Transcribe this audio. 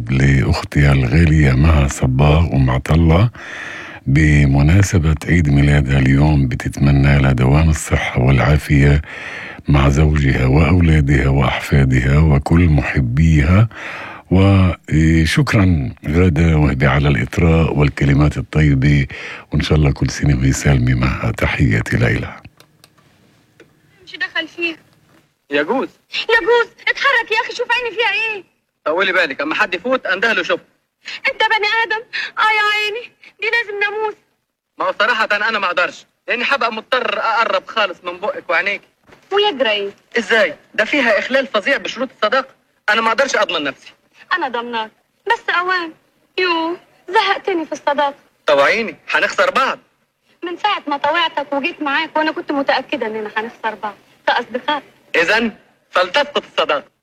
الطيب لأختي الغالية مها صباغ أم عطلة بمناسبة عيد ميلادها اليوم بتتمنى لها دوام الصحة والعافية مع زوجها وأولادها وأحفادها وكل محبيها وشكرا غادة وهبي على الإطراء والكلمات الطيبة وإن شاء الله كل سنة وهي سالمة معها تحياتي لها مش دخل فيه يجوز يجوز اتحرك يا اخي شوف عيني فيها ايه طولي بالك اما حد يفوت انده له شوف انت بني ادم اه يا عيني دي لازم ناموس ما هو صراحة انا ما اقدرش لاني حبقى مضطر اقرب خالص من بقك وعينيك ويجرى ايه ازاي ده فيها اخلال فظيع بشروط الصداقة انا ما اقدرش اضمن نفسي انا ضمناك بس اوان يو زهقتني في الصداقه طوعيني هنخسر بعض من ساعه ما طوعتك وجيت معاك وانا كنت متاكده اننا هنخسر بعض كاصدقاء اذا فلتسقط الصداقة